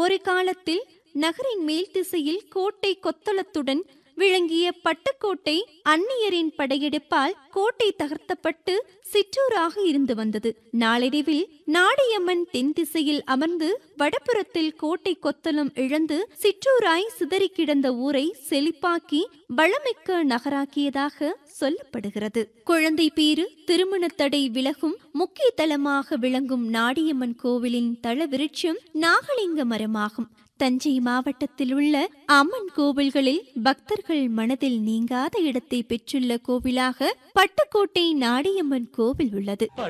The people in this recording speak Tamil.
ஒரு காலத்தில் நகரின் மேல் திசையில் கோட்டை கொத்தளத்துடன் விளங்கிய பட்டுக்கோட்டை அந்நியரின் படையெடுப்பால் கோட்டை தகர்த்தப்பட்டு சிற்றூராக இருந்து வந்தது நாளடைவில் நாடியம்மன் தென் திசையில் அமர்ந்து வடபுறத்தில் கோட்டை கொத்தளம் இழந்து சிற்றூராய் சிதறி கிடந்த ஊரை செழிப்பாக்கி வளமிக்க நகராக்கியதாக சொல்லப்படுகிறது குழந்தை பேறு திருமணத்தடை விலகும் முக்கிய தலமாக விளங்கும் நாடியம்மன் கோவிலின் தள விருட்சம் நாகலிங்க மரமாகும் தஞ்சை மாவட்டத்தில் உள்ள அம்மன் கோவில்களில் பக்தர்கள் மனதில் நீங்காத இடத்தை பெற்றுள்ள கோவிலாக பட்டுக்கோட்டை நாடியம்மன் கோவில் உள்ளது